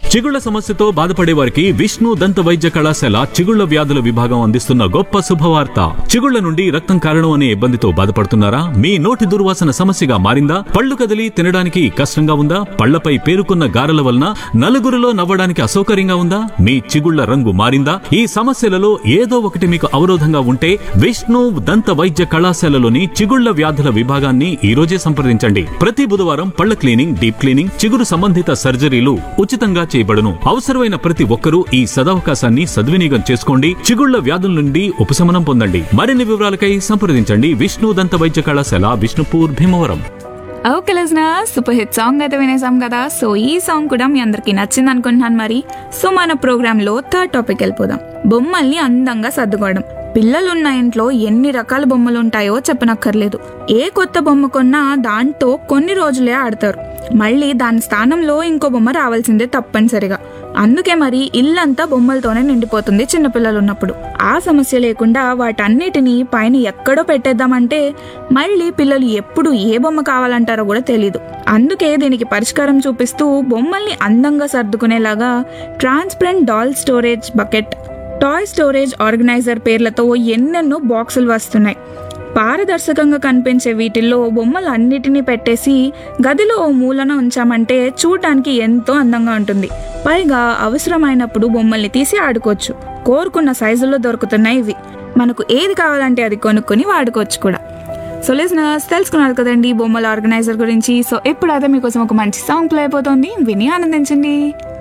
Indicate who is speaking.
Speaker 1: చిగుళ్ల సమస్యతో బాధపడే వారికి విష్ణు దంత వైద్య కళాశాల చిగుళ్ల వ్యాధుల విభాగం అందిస్తున్న గొప్ప శుభవార్త చిగుళ్ల నుండి రక్తం కారణం అనే ఇబ్బందితో బాధపడుతున్నారా మీ నోటి దుర్వాసన సమస్యగా మారిందా పళ్ళు కదిలి తినడానికి కష్టంగా ఉందా పళ్లపై పేరుకున్న గారెల వలన నలుగురిలో నవ్వడానికి అసౌకర్యంగా ఉందా మీ చిగుళ్ల రంగు మారిందా ఈ సమస్యలలో ఏదో ఒకటి మీకు అవరోధంగా ఉంటే విష్ణు దంత వైద్య కళాశాలలోని చిగుళ్ల వ్యాధుల విభాగాన్ని ఈ రోజే సంప్రదించండి ప్రతి బుధవారం పళ్ల క్లీనింగ్ డీప్ క్లీనింగ్ చిగురు సంబంధిత సర్జరీలు ఉచితంగా చేయబడును అవసరమైన ప్రతి ఒక్కరూ ఈ సదవకాశాన్ని సద్వినియోగం చేసుకోండి చిగుళ్ల వ్యాధుల నుండి ఉపశమనం పొందండి మరిన్ని వివరాలకై సంప్రదించండి విష్ణు దంత వైద్య కళాశాల Vishnupur Bhimavaram
Speaker 2: okay listener super hit song అయితే వినేసాం కదా సో ఈ సాంగ్ కూడా మీ అందరికి నచ్చింది అనుకుంటున్నాను మరి సో మన ప్రోగ్రామ్ లో థర్డ్ టాపిక్ వెళ్ళిపోదాం బొమ్మల్ని అందంగా సర్దుకోవడం పిల్లలున్న ఇంట్లో ఎన్ని రకాల బొమ్మలు ఉంటాయో చెప్పనక్కర్లేదు ఏ కొత్త బొమ్మ కొన్నా దాంతో కొన్ని రోజులే ఆడతారు మళ్ళీ దాని స్థానంలో ఇంకో బొమ్మ రావాల్సిందే తప్పనిసరిగా అందుకే మరి ఇల్లంతా బొమ్మలతోనే నిండిపోతుంది చిన్నపిల్లలు ఉన్నప్పుడు ఆ సమస్య లేకుండా వాటన్నిటిని పైన ఎక్కడో పెట్టేద్దామంటే మళ్ళీ పిల్లలు ఎప్పుడు ఏ బొమ్మ కావాలంటారో కూడా తెలీదు అందుకే దీనికి పరిష్కారం చూపిస్తూ బొమ్మల్ని అందంగా సర్దుకునేలాగా transparent doll storage bucket toy storage organiser పేర్లతో ఎన్నెన్నో బాక్సులు వస్తున్నాయి పారదర్శకంగా కనిపించే వీటిల్లో బొమ్మలు అన్నిటినీ పెట్టేసి గదిలో ఓ మూలన ఉంచామంటే చూడటానికి ఎంతో అందంగా ఉంటుంది పైగా అవసరమైనప్పుడు బొమ్మల్ని తీసి ఆడుకోవచ్చు కోరుకున్న సైజుల్లో దొరుకుతున్నాయి ఇవి మనకు ఏది కావాలంటే అది కొనుక్కొని వాడుకోవచ్చు కూడా సో లిజనర్స్ తెలుసుకున్నారు కదండి బొమ్మల ఆర్గనైజర్ గురించి సో ఇప్పుడైతే మీకోసం ఒక మంచి సాంగ్ ప్లే అయిపోతుంది విని ఆనందించండి